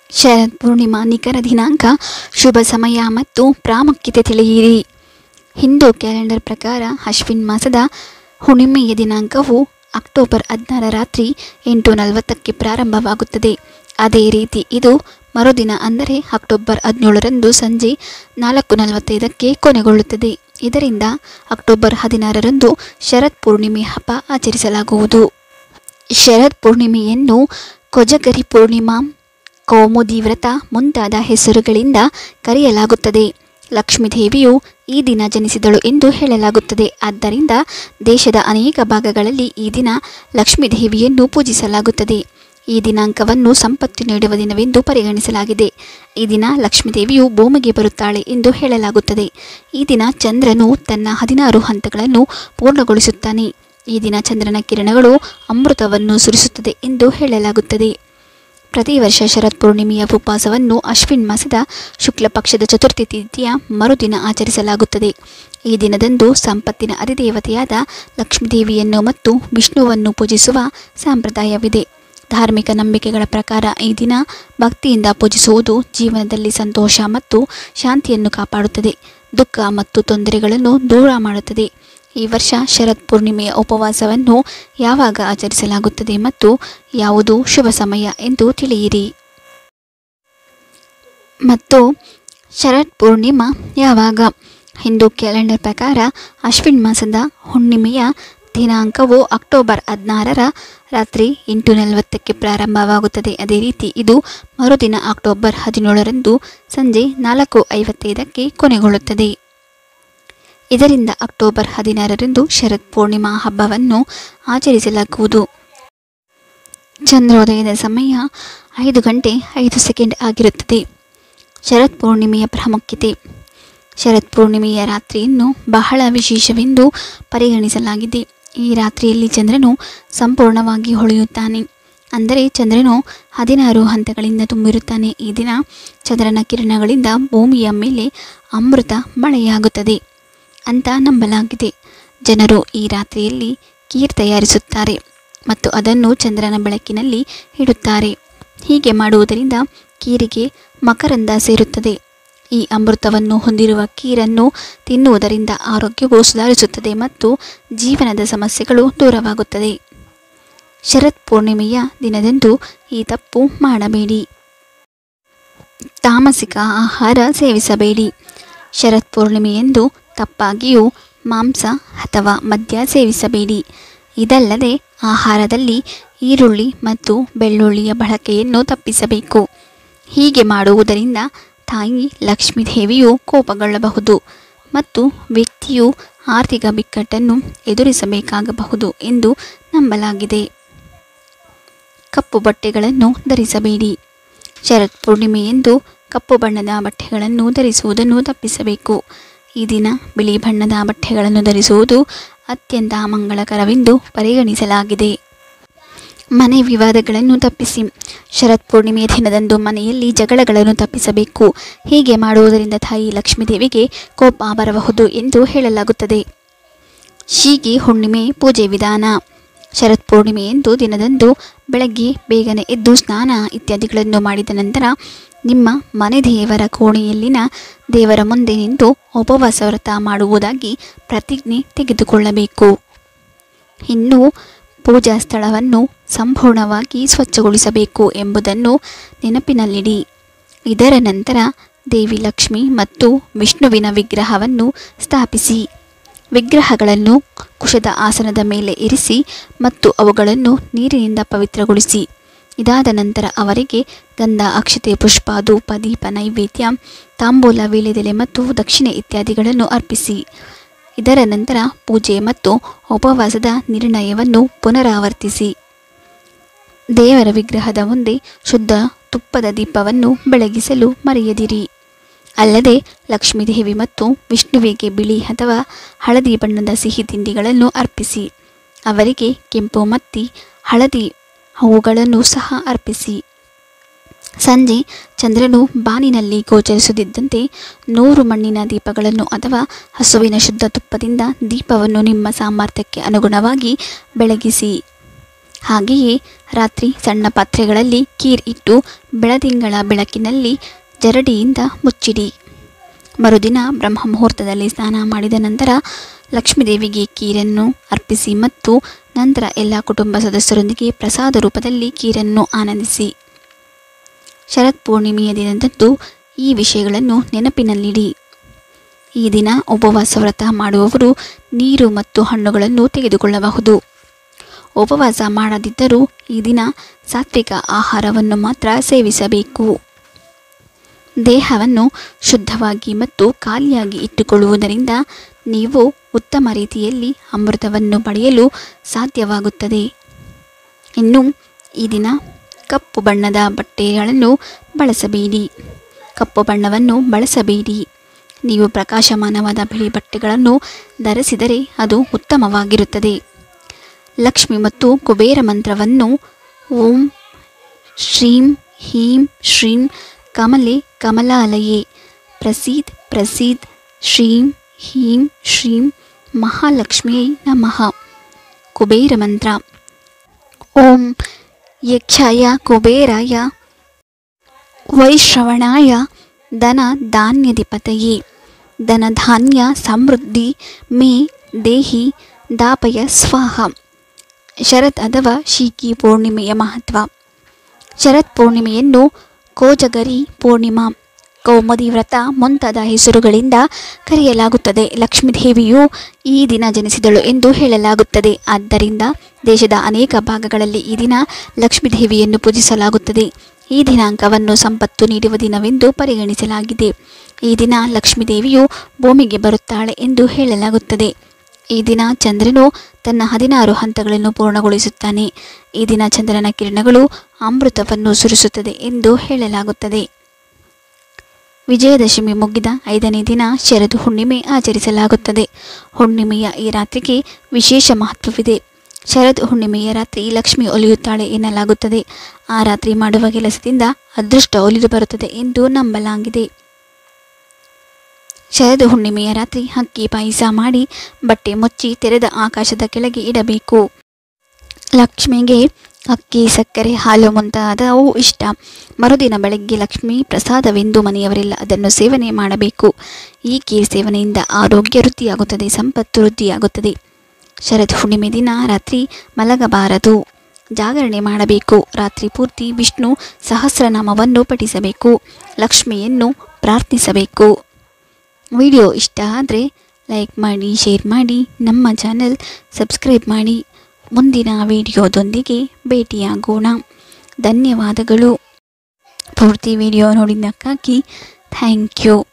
ಶರದ್ ಪೂರ್ಣಿಮಾ ನಿಖರ ದಿನಾಂಕ ಶುಭ ಸಮಯ ಮತ್ತು ಪ್ರಾಮುಖ್ಯತೆ ತಿಳಿಯಿರಿ ಹಿಂದೂ ಕ್ಯಾಲೆಂಡರ್ ಪ್ರಕಾರ ಅಶ್ವಿನ್ ಮಾಸದ ಹುಣ್ಣಿಮೆಯ ದಿನಾಂಕವು ಅಕ್ಟೋಬರ್ ಹದಿನಾರ ರಾತ್ರಿ ಎಂಟು ನಲವತ್ತಕ್ಕೆ ಪ್ರಾರಂಭವಾಗುತ್ತದೆ ಅದೇ ರೀತಿ ಇದು ಮರುದಿನ ಅಂದರೆ ಅಕ್ಟೋಬರ್ ಹದಿನೇಳರಂದು ಸಂಜೆ ನಾಲ್ಕು ನಲವತ್ತೈದಕ್ಕೆ ಕೊನೆಗೊಳ್ಳುತ್ತದೆ ಇದರಿಂದ ಅಕ್ಟೋಬರ್ ಹದಿನಾರರಂದು ಶರತ್ ಪೂರ್ಣಿಮೆ ಹಬ್ಬ ಆಚರಿಸಲಾಗುವುದು ಶರದ್ ಪೂರ್ಣಿಮೆಯನ್ನು ಕೊಜಗರಿ ಪೂರ್ಣಿಮಾ ಕೌಮುದಿ ವ್ರತ ಮುಂತಾದ ಹೆಸರುಗಳಿಂದ ಕರೆಯಲಾಗುತ್ತದೆ ಲಕ್ಷ್ಮೀದೇವಿಯು ಈ ದಿನ ಜನಿಸಿದಳು ಎಂದು ಹೇಳಲಾಗುತ್ತದೆ ಆದ್ದರಿಂದ ದೇಶದ ಅನೇಕ ಭಾಗಗಳಲ್ಲಿ ಈ ದಿನ ಲಕ್ಷ್ಮೀದೇವಿಯನ್ನು ಪೂಜಿಸಲಾಗುತ್ತದೆ ಈ ದಿನಾಂಕವನ್ನು ಸಂಪತ್ತು ನೀಡುವ ದಿನವೆಂದು ಪರಿಗಣಿಸಲಾಗಿದೆ ಈ ದಿನ ಲಕ್ಷ್ಮೀದೇವಿಯು ಭೂಮಿಗೆ ಬರುತ್ತಾಳೆ ಎಂದು ಹೇಳಲಾಗುತ್ತದೆ ಈ ದಿನ ಚಂದ್ರನು ತನ್ನ ಹದಿನಾರು ಹಂತಗಳನ್ನು ಪೂರ್ಣಗೊಳಿಸುತ್ತಾನೆ ಈ ದಿನ ಚಂದ್ರನ ಕಿರಣಗಳು ಅಮೃತವನ್ನು ಸುರಿಸುತ್ತದೆ ಎಂದು ಹೇಳಲಾಗುತ್ತದೆ ಪ್ರತಿ ವರ್ಷ ಶರತ್ ಪೂರ್ಣಿಮೆಯ ಉಪವಾಸವನ್ನು ಅಶ್ವಿನ್ ಮಾಸದ ಶುಕ್ಲ ಪಕ್ಷದ ಚತುರ್ಥಿ ತಿಥಿಯ ಮರುದಿನ ಆಚರಿಸಲಾಗುತ್ತದೆ ಈ ದಿನದಂದು ಸಂಪತ್ತಿನ ಅಧಿದೇವತೆಯಾದ ಲಕ್ಷ್ಮೀದೇವಿಯನ್ನು ಮತ್ತು ವಿಷ್ಣುವನ್ನು ಪೂಜಿಸುವ ಸಂಪ್ರದಾಯವಿದೆ ಧಾರ್ಮಿಕ ನಂಬಿಕೆಗಳ ಪ್ರಕಾರ ಈ ದಿನ ಭಕ್ತಿಯಿಂದ ಪೂಜಿಸುವುದು ಜೀವನದಲ್ಲಿ ಸಂತೋಷ ಮತ್ತು ಶಾಂತಿಯನ್ನು ಕಾಪಾಡುತ್ತದೆ ದುಃಖ ಮತ್ತು ತೊಂದರೆಗಳನ್ನು ದೂರ ಮಾಡುತ್ತದೆ ಈ ವರ್ಷ ಶರತ್ ಪೂರ್ಣಿಮೆಯ ಉಪವಾಸವನ್ನು ಯಾವಾಗ ಆಚರಿಸಲಾಗುತ್ತದೆ ಮತ್ತು ಯಾವುದು ಶುಭ ಸಮಯ ಎಂದು ತಿಳಿಯಿರಿ ಮತ್ತು ಶರತ್ ಪೂರ್ಣಿಮಾ ಯಾವಾಗ ಹಿಂದೂ ಕ್ಯಾಲೆಂಡರ್ ಪ್ರಕಾರ ಅಶ್ವಿನ್ ಮಾಸದ ಹುಣ್ಣಿಮೆಯ ದಿನಾಂಕವು ಅಕ್ಟೋಬರ್ ಹದಿನಾರರ ರಾತ್ರಿ ಎಂಟು ನಲವತ್ತಕ್ಕೆ ಪ್ರಾರಂಭವಾಗುತ್ತದೆ ಅದೇ ರೀತಿ ಇದು ಮರುದಿನ ಅಕ್ಟೋಬರ್ ಹದಿನೇಳರಂದು ಸಂಜೆ ನಾಲ್ಕು ಐವತ್ತೈದಕ್ಕೆ ಕೊನೆಗೊಳ್ಳುತ್ತದೆ ಇದರಿಂದ ಅಕ್ಟೋಬರ್ ಹದಿನಾರರಂದು ಶರತ್ ಪೂರ್ಣಿಮಾ ಹಬ್ಬವನ್ನು ಆಚರಿಸಲಾಗುವುದು ಚಂದ್ರೋದಯದ ಸಮಯ ಐದು ಗಂಟೆ ಐದು ಸೆಕೆಂಡ್ ಆಗಿರುತ್ತದೆ ಶರತ್ ಪೂರ್ಣಿಮೆಯ ಪ್ರಾಮುಖ್ಯತೆ ಶರತ್ ಪೂರ್ಣಿಮೆಯ ರಾತ್ರಿಯನ್ನು ಬಹಳ ವಿಶೇಷವೆಂದು ಪರಿಗಣಿಸಲಾಗಿದೆ ಈ ರಾತ್ರಿಯಲ್ಲಿ ಚಂದ್ರನು ಸಂಪೂರ್ಣವಾಗಿ ಹೊಳೆಯುತ್ತಾನೆ ಅಂದರೆ ಚಂದ್ರನು ಹದಿನಾರು ಹಂತಗಳಿಂದ ತುಂಬಿರುತ್ತಾನೆ ಈ ದಿನ ಚಂದ್ರನ ಕಿರಣಗಳಿಂದ ಭೂಮಿಯ ಮೇಲೆ ಅಮೃತ ಮಳೆಯಾಗುತ್ತದೆ ಅಂತ ನಂಬಲಾಗಿದೆ ಜನರು ಈ ರಾತ್ರಿಯಲ್ಲಿ ಕೀರ್ ತಯಾರಿಸುತ್ತಾರೆ ಮತ್ತು ಅದನ್ನು ಚಂದ್ರನ ಬೆಳಕಿನಲ್ಲಿ ಇಡುತ್ತಾರೆ ಹೀಗೆ ಮಾಡುವುದರಿಂದ ಕೀರಿಗೆ ಮಕರಂದ ಸೇರುತ್ತದೆ ಈ ಅಮೃತವನ್ನು ಹೊಂದಿರುವ ಕೀರನ್ನು ತಿನ್ನುವುದರಿಂದ ಆರೋಗ್ಯವು ಸುಧಾರಿಸುತ್ತದೆ ಮತ್ತು ಜೀವನದ ಸಮಸ್ಯೆಗಳು ದೂರವಾಗುತ್ತದೆ ಶರತ್ ಪೂರ್ಣಿಮೆಯ ದಿನದಂದು ಈ ತಪ್ಪು ಮಾಡಬೇಡಿ ತಾಮಸಿಕ ಆಹಾರ ಸೇವಿಸಬೇಡಿ ಶರತ್ ಪೂರ್ಣಿಮೆಯಂದು ತಪ್ಪಾಗಿಯೂ ಮಾಂಸ ಅಥವಾ ಮದ್ಯ ಸೇವಿಸಬೇಡಿ ಇದಲ್ಲದೆ ಆಹಾರದಲ್ಲಿ ಈರುಳ್ಳಿ ಮತ್ತು ಬೆಳ್ಳುಳ್ಳಿಯ ಬಳಕೆಯನ್ನು ತಪ್ಪಿಸಬೇಕು ಹೀಗೆ ಮಾಡುವುದರಿಂದ ತಾಯಿ ಲಕ್ಷ್ಮೀದೇವಿಯು ಕೋಪಗೊಳ್ಳಬಹುದು ಮತ್ತು ವ್ಯಕ್ತಿಯು ಆರ್ಥಿಕ ಬಿಕ್ಕಟ್ಟನ್ನು ಎದುರಿಸಬೇಕಾಗಬಹುದು ಎಂದು ನಂಬಲಾಗಿದೆ ಕಪ್ಪು ಬಟ್ಟೆಗಳನ್ನು ಧರಿಸಬೇಡಿ ಶರತ್ ಪೂರ್ಣಿಮೆಯಂದು ಕಪ್ಪು ಬಣ್ಣದ ಬಟ್ಟೆಗಳನ್ನು ಧರಿಸುವುದನ್ನು ತಪ್ಪಿಸಬೇಕು ಈ ದಿನ ಬಿಳಿ ಬಣ್ಣದ ಬಟ್ಟೆಗಳನ್ನು ಧರಿಸುವುದು ಅತ್ಯಂತ ಮಂಗಳಕರವೆಂದು ಪರಿಗಣಿಸಲಾಗಿದೆ ಮನೆ ವಿವಾದಗಳನ್ನು ತಪ್ಪಿಸಿ ಶರತ್ ಪೂರ್ಣಿಮೆಯ ದಿನದಂದು ಮನೆಯಲ್ಲಿ ಜಗಳಗಳನ್ನು ತಪ್ಪಿಸಬೇಕು ಹೀಗೆ ಮಾಡುವುದರಿಂದ ತಾಯಿ ಲಕ್ಷ್ಮೀದೇವಿಗೆ ಕೋಪ ಬರಬಹುದು ಎಂದು ಹೇಳಲಾಗುತ್ತದೆ ಶೀಗಿ ಹುಣ್ಣಿಮೆ ಪೂಜೆ ವಿಧಾನ ಶರತ್ ಪೂರ್ಣಿಮೆಯಂದು ದಿನದಂದು ಬೆಳಗ್ಗೆ ಬೇಗನೆ ಎದ್ದು ಸ್ನಾನ ಇತ್ಯಾದಿಗಳನ್ನು ಮಾಡಿದ ನಂತರ ನಿಮ್ಮ ಮನೆ ದೇವರ ಕೋಣೆಯಲ್ಲಿನ ದೇವರ ಮುಂದೆ ನಿಂತು ಉಪವಾಸ ವ್ರತ ಮಾಡುವುದಾಗಿ ಪ್ರತಿಜ್ಞೆ ತೆಗೆದುಕೊಳ್ಳಬೇಕು ಇನ್ನು ಪೂಜಾ ಸ್ಥಳವನ್ನು ಸಂಪೂರ್ಣವಾಗಿ ಸ್ವಚ್ಛಗೊಳಿಸಬೇಕು ಎಂಬುದನ್ನು ನೆನಪಿನಲ್ಲಿಡಿ ಇದರ ನಂತರ ದೇವಿ ಲಕ್ಷ್ಮಿ ಮತ್ತು ವಿಷ್ಣುವಿನ ವಿಗ್ರಹವನ್ನು ಸ್ಥಾಪಿಸಿ ವಿಗ್ರಹಗಳನ್ನು ಕುಶದ ಆಸನದ ಮೇಲೆ ಇರಿಸಿ ಮತ್ತು ಅವುಗಳನ್ನು ನೀರಿನಿಂದ ಪವಿತ್ರಗೊಳಿಸಿ ಇದಾದ ನಂತರ ಅವರಿಗೆ ಗಂಧ ಅಕ್ಷತೆ ಪುಷ್ಪ ಧೂಪ ದೀಪ ನೈವೇದ್ಯ ತಾಂಬೂಲ ವೀಳ್ಯದೆಲೆ ಮತ್ತು ದಕ್ಷಿಣೆ ಇತ್ಯಾದಿಗಳನ್ನು ಅರ್ಪಿಸಿ ಇದರ ನಂತರ ಪೂಜೆ ಮತ್ತು ಉಪವಾಸದ ನಿರ್ಣಯವನ್ನು ಪುನರಾವರ್ತಿಸಿ ದೇವರ ವಿಗ್ರಹದ ಮುಂದೆ ಶುದ್ಧ ತುಪ್ಪದ ದೀಪವನ್ನು ಬೆಳಗಿಸಲು ಮರೆಯದಿರಿ ಅಲ್ಲದೆ ಲಕ್ಷ್ಮೀದೇವಿ ಮತ್ತು ವಿಷ್ಣುವಿಗೆ ಬಿಳಿ ಅಥವಾ ಹಳದಿ ಬಣ್ಣದ ಸಿಹಿ ತಿಂಡಿಗಳನ್ನು ಅರ್ಪಿಸಿ ಅವರಿಗೆ ಕೆಂಪು ಮತ್ತಿ ಹಳದಿ ಹೂಗಳನ್ನು ಸಹ ಅರ್ಪಿಸಿ ಸಂಜೆ ಚಂದ್ರನು ಬಾನಿನಲ್ಲಿ ಗೋಚರಿಸುತ್ತಿದ್ದಂತೆ ನೂರು ಮಣ್ಣಿನ ದೀಪಗಳನ್ನು ಅಥವಾ ಹಸುವಿನ ಶುದ್ಧ ತುಪ್ಪದಿಂದ ದೀಪವನ್ನು ನಿಮ್ಮ ಸಾಮರ್ಥ್ಯಕ್ಕೆ ಅನುಗುಣವಾಗಿ ಬೆಳಗಿಸಿ ಹಾಗೆಯೇ ರಾತ್ರಿ ಸಣ್ಣ ಪಾತ್ರೆಗಳಲ್ಲಿ ಕೀರ್ ಇಟ್ಟು ಬೆಳದಿಂಗಳ ಬೆಳಕಿನಲ್ಲಿ ಜರಡಿಯಿಂದ ಮುಚ್ಚಿಡಿ ಮರುದಿನ ಬ್ರಹ್ಮ ಮುಹೂರ್ತದಲ್ಲಿ ಸ್ನಾನ ಮಾಡಿದ ನಂತರ ಲಕ್ಷ್ಮೀದೇವಿಗೆ ಕೀರನ್ನು ಅರ್ಪಿಸಿ ಮತ್ತು ನಂತರ ಎಲ್ಲ ಕುಟುಂಬ ಸದಸ್ಯರೊಂದಿಗೆ ಪ್ರಸಾದ ರೂಪದಲ್ಲಿ ಕೀರನ್ನು ಆನಂದಿಸಿ ಶರತ್ ಪೂರ್ಣಿಮೆಯ ದಿನದಂದು ಈ ವಿಷಯಗಳನ್ನು ನೆನಪಿನಲ್ಲಿಡಿ ಈ ದಿನ ಉಪವಾಸ ವ್ರತ ಮಾಡುವವರು ನೀರು ಮತ್ತು ಹಣ್ಣುಗಳನ್ನು ತೆಗೆದುಕೊಳ್ಳಬಹುದು ಉಪವಾಸ ಮಾಡದಿದ್ದರೂ ಈ ದಿನ ಸಾತ್ವಿಕ ಆಹಾರವನ್ನು ಮಾತ್ರ ಸೇವಿಸಬೇಕು ದೇಹವನ್ನು ಶುದ್ಧವಾಗಿ ಮತ್ತು ಖಾಲಿಯಾಗಿ ಇಟ್ಟುಕೊಳ್ಳುವುದರಿಂದ ನೀವು ಉತ್ತಮ ರೀತಿಯಲ್ಲಿ ಅಮೃತವನ್ನು ಪಡೆಯಲು ಸಾಧ್ಯವಾಗುತ್ತದೆ ಇನ್ನು ಈ ದಿನ ಕಪ್ಪು ಬಣ್ಣದ ಬಟ್ಟೆಗಳನ್ನು ಬಳಸಬೇಡಿ ಕಪ್ಪು ಬಣ್ಣವನ್ನು ಬಳಸಬೇಡಿ ನೀವು ಪ್ರಕಾಶಮಾನವಾದ ಬಿಳಿ ಬಟ್ಟೆಗಳನ್ನು ಧರಿಸಿದರೆ ಅದು ಉತ್ತಮವಾಗಿರುತ್ತದೆ ಲಕ್ಷ್ಮಿ ಮತ್ತು ಕುಬೇರ ಮಂತ್ರವನ್ನು ಓಂ ಶ್ರೀಂ ಹೀಂ ಶ್ರೀಂ ಕಮಲೆ ಕಮಲಾಲಯೇ ಪ್ರಸೀದ್ ಪ್ರಸೀದ್ ಶ್ರೀಂ ಹೀಂ ಶ್ರೀಂ ಮಹಾಲಕ್ಷ್ಮಿಯೈ ನಮಃ ಕುಬೇರ ಮಂತ್ರ ಓಂ ಯಕ್ಷಾಯ ಕುಬೇರಾಯ ವೈಶ್ರವಣಾಯ ಧನ ಧಾನ್ಯಧಿಪತಯೇ ಧನಧಾನ್ಯ ಸಮೃದ್ಧಿ ಮೇ ದೇಹಿ ದಾಪಯ ಸ್ವಾಹ ಶರತ್ ಅಥವಾ ಶೀಕಿ ಪೂರ್ಣಿಮೆಯ ಮಹತ್ವ ಶರತ್ ಪೂರ್ಣಿಮೆಯನ್ನು ಕೋಜಗರಿ ಪೂರ್ಣಿಮಾ ಕೌಮದಿ ವ್ರತ ಮುಂತಾದ ಹೆಸರುಗಳಿಂದ ಕರೆಯಲಾಗುತ್ತದೆ ಲಕ್ಷ್ಮೀದೇವಿಯು ಈ ದಿನ ಜನಿಸಿದಳು ಎಂದು ಹೇಳಲಾಗುತ್ತದೆ ಆದ್ದರಿಂದ ದೇಶದ ಅನೇಕ ಭಾಗಗಳಲ್ಲಿ ಈ ದಿನ ಲಕ್ಷ್ಮೀದೇವಿಯನ್ನು ಪೂಜಿಸಲಾಗುತ್ತದೆ ಈ ದಿನಾಂಕವನ್ನು ಸಂಪತ್ತು ನೀಡುವ ದಿನವೆಂದು ಪರಿಗಣಿಸಲಾಗಿದೆ ಈ ದಿನ ಲಕ್ಷ್ಮೀದೇವಿಯು ಭೂಮಿಗೆ ಬರುತ್ತಾಳೆ ಎಂದು ಹೇಳಲಾಗುತ್ತದೆ ಈ ದಿನ ಚಂದ್ರನು ತನ್ನ ಹದಿನಾರು ಹಂತಗಳನ್ನು ಪೂರ್ಣಗೊಳಿಸುತ್ತಾನೆ ಈ ದಿನ ಚಂದ್ರನ ಕಿರಣಗಳು ಅಮೃತವನ್ನು ಸುರಿಸುತ್ತದೆ ಎಂದು ಹೇಳಲಾಗುತ್ತದೆ ವಿಜಯದಶಮಿ ಮುಗಿದ ಐದನೇ ದಿನ ಶರದು ಹುಣ್ಣಿಮೆ ಆಚರಿಸಲಾಗುತ್ತದೆ ಹುಣ್ಣಿಮೆಯ ಈ ರಾತ್ರಿಗೆ ವಿಶೇಷ ಮಹತ್ವವಿದೆ ಶರದ್ ಹುಣ್ಣಿಮೆಯ ರಾತ್ರಿ ಲಕ್ಷ್ಮಿ ಒಲಿಯುತ್ತಾಳೆ ಎನ್ನಲಾಗುತ್ತದೆ ಆ ರಾತ್ರಿ ಮಾಡುವ ಕೆಲಸದಿಂದ ಅದೃಷ್ಟ ಒಲಿದು ಬರುತ್ತದೆ ಎಂದು ನಂಬಲಾಗಿದೆ ಶರದ್ ಹುಣ್ಣಿಮೆಯ ರಾತ್ರಿ ಅಕ್ಕಿ ಪಾಯಸ ಮಾಡಿ ಬಟ್ಟೆ ಮುಚ್ಚಿ ತೆರೆದ ಆಕಾಶದ ಕೆಳಗೆ ಇಡಬೇಕು ಲಕ್ಷ್ಮಿಗೆ ಅಕ್ಕಿ ಸಕ್ಕರೆ ಹಾಲು ಮುಂತಾದವು ಇಷ್ಟ ಮರುದಿನ ಬೆಳಗ್ಗೆ ಲಕ್ಷ್ಮಿ ಪ್ರಸಾದವೆಂದು ಮನೆಯವರೆಲ್ಲ ಅದನ್ನು ಸೇವನೆ ಮಾಡಬೇಕು ಈ ಕೀರ್ ಸೇವನೆಯಿಂದ ಆರೋಗ್ಯ ವೃದ್ಧಿಯಾಗುತ್ತದೆ ಸಂಪತ್ತು ವೃದ್ಧಿಯಾಗುತ್ತದೆ ಶರದ್ ಹುಣ್ಣಿಮೆ ದಿನ ರಾತ್ರಿ ಮಲಗಬಾರದು ಜಾಗರಣೆ ಮಾಡಬೇಕು ರಾತ್ರಿ ಪೂರ್ತಿ ವಿಷ್ಣು ಸಹಸ್ರನಾಮವನ್ನು ಪಠಿಸಬೇಕು ಲಕ್ಷ್ಮಿಯನ್ನು ಪ್ರಾರ್ಥಿಸಬೇಕು ವಿಡಿಯೋ ಇಷ್ಟ ಆದರೆ ಲೈಕ್ ಮಾಡಿ ಶೇರ್ ಮಾಡಿ ನಮ್ಮ ಚಾನೆಲ್ ಸಬ್ಸ್ಕ್ರೈಬ್ ಮಾಡಿ ಮುಂದಿನ ವಿಡಿಯೋದೊಂದಿಗೆ ಭೇಟಿಯಾಗೋಣ ಧನ್ಯವಾದಗಳು ಪೂರ್ತಿ ವಿಡಿಯೋ ನೋಡಿದ್ದಕ್ಕಾಗಿ ಥ್ಯಾಂಕ್ ಯು